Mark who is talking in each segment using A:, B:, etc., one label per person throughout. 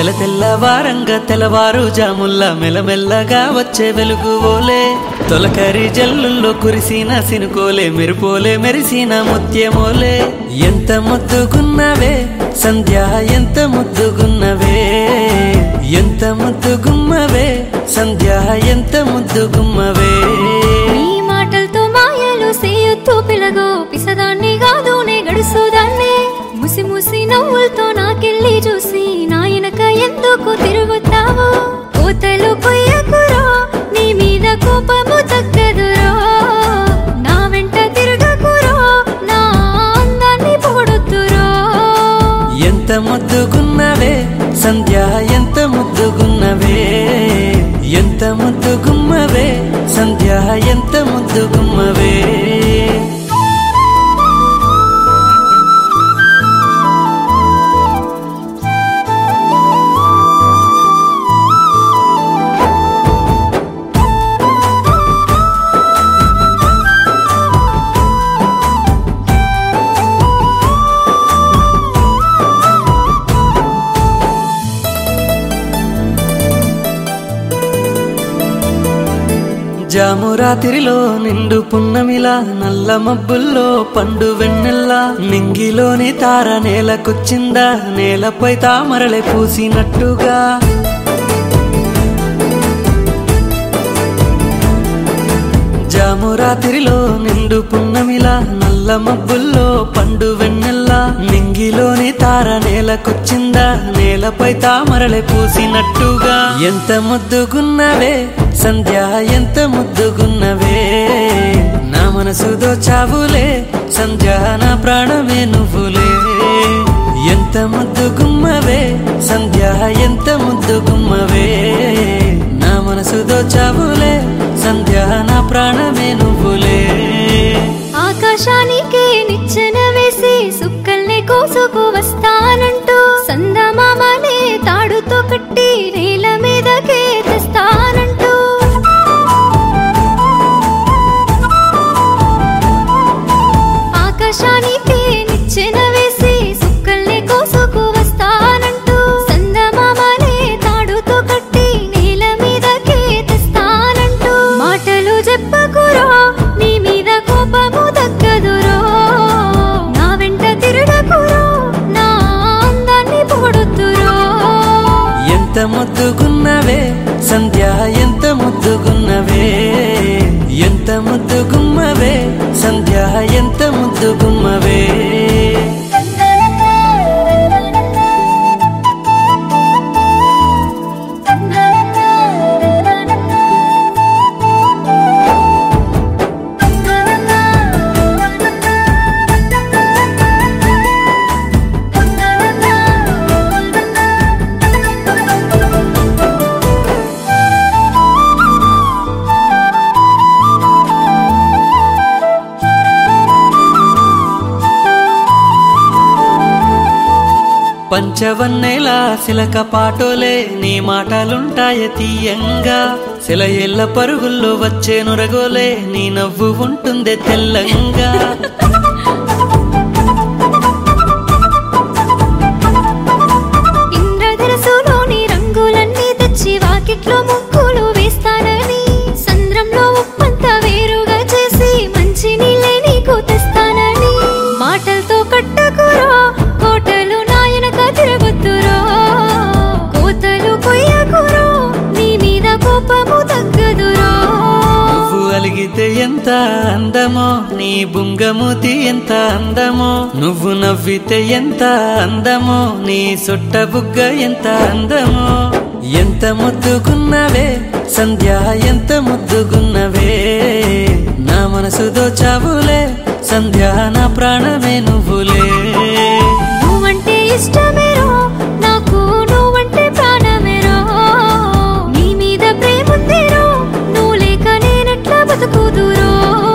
A: తెల తెల్లవారంగా తెల్లవారు జాముల్లా మెల్లమెల్లగా వచ్చే వెలుగు ఓలే తొలకరి జల్లుల్లో కురిసిన సినుకోలే మెరుపోలే మెరిసిన ముత్యమోలే ఎంత ముద్దుగున్నవే సంధ్య ఎంత ముద్దుగున్నవే ఎంత ముద్దుగుమ్మవే సంధ్య ఎంత ముద్దుగుమ్మవే
B: నీ మాటలతో మాయలు సేయొద్దు పిలగో పిసదాన్ని కాదు నే గడుసుదాన్ని ముసి ముసి నవ్వులతో నాకెళ్ళి చూసి నాయనక ఎందుకు తిరుగుతావు కోతలు కొయ్యకురో నీ మీద కోపము తగ్గదురో నా వెంట తిరగకురో నా అందాన్ని పొగడొద్దురో
A: ఎంత ముద్దుగున్నవే సంధ్య ఎంత ముద్దుగున్నవే ఎంత ముద్దుగుమ్మవే సంధ్య ఎంత ముద్దుగుమ్మవే జాము రాత్రిలో నిండు పున్నమిలా నల్ల మబ్బుల్లో పండు వెన్నెల్లా నింగిలోని తార నేలకొచ్చిందా నేలపై తామరలే పూసినట్టుగా జాము రాత్రిలో నిండు పున్నమిలా నల్ల మబ్బుల్లో పండు వెన్నెల్లా నింగిలోని తార నేలకొచ్చిందా నేలపై తామరలే పూసినట్టుగా ఎంత ముద్దుగున్నవే సంధ్య ఎంత ముద్దుగున్నవే నా మనసు దోచావులే సంధ్య నా ప్రాణమే నువ్వులే ఎంత ముద్దుగుమ్మవే సంధ్య ఎంత ముద్దుగుమ్మవే నా మనసు దోచావులే సంధ్య నా ప్రాణమే నువ్వులే
B: ఆకాశానికే నిచ్చెన వేసి సుక్కల్ని కోసుకు వస్తానంటూ సందమామనే తాడుతో కట్టి నేల మీదకే తెస్తానంటూ ఆకాశానికే నిచ్చెన వేసి సుక్కల్ని కోసుకు వస్తానంటూ సందమామనే తాడుతో కట్టి నేల మీదకే తెస్తానంటూ మాటలు చెప్పకురో నీ మీద కోపము తగ్గదురో నా వెంట తిరగకురో నా అందాన్ని పొగడొద్దురో
A: ఎంత ముద్దుగున్నవే సంధ్య ఎంత ముద్దుగున్నవే ఎంత ముద్దుగుమ్మవే సంధ్య ఎంత ముద్దుగుమ్మవే పంచవన్నెల సిలక పాటోలే నీ మాటలుంటాయ తీయంగా సిలయేళ్ల పరుగుల్లో వచ్చే నురగోలే నీ నవ్వు ఉంటుందే తెల్లంగా
B: ఇంద్రధనసులోని రంగులన్నీ తెచ్చి వాకిట్లో ముగ్గులు వేస్తానని సంద్రంలో ఉప్పంత వేరుగా చేసి మంచి నీళ్ళే నీకు తెస్తానని మాటలతో కట్టకురో కోటలు నాయనక తిరగొద్దురో కోతలు కొయ్యకురో నీ మీద కోపము తగ్గదురో
A: నువ్వు అలిగితే ఎంత అందమో నీ బుంగమూతి ఎంత అందమో నువ్వు నవ్వితే ఎంత అందమో నీ సొట్ట బుగ్గ ఎంత అందమో ఎంత ముద్దుగున్నవే సంధ్య ఎంత ముద్దుగున్నవే నా మనసు దోచావులే సంధ్య నా ప్రాణమే నువ్వులే
B: నువ్వంటే ఇష్టమేరో నాకు నువ్వంటే ప్రాణమేరో నీ మీద ప్రేముందిరో నువ్వు లేక నేనెట్లా బతుకుదురో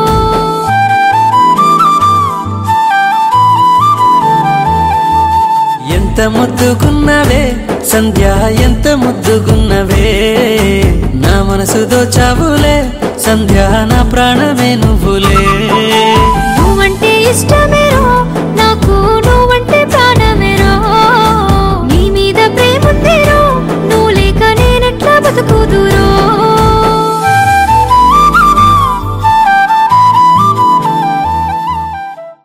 A: ఎంత ముద్దుగున్నవే సంధ్య ఎంత ముద్దుగున్నవే నా మనసు దోచావులే సంధ్య నా ప్రాణమే నువ్వులే
B: నువ్వంటే ఇష్టమే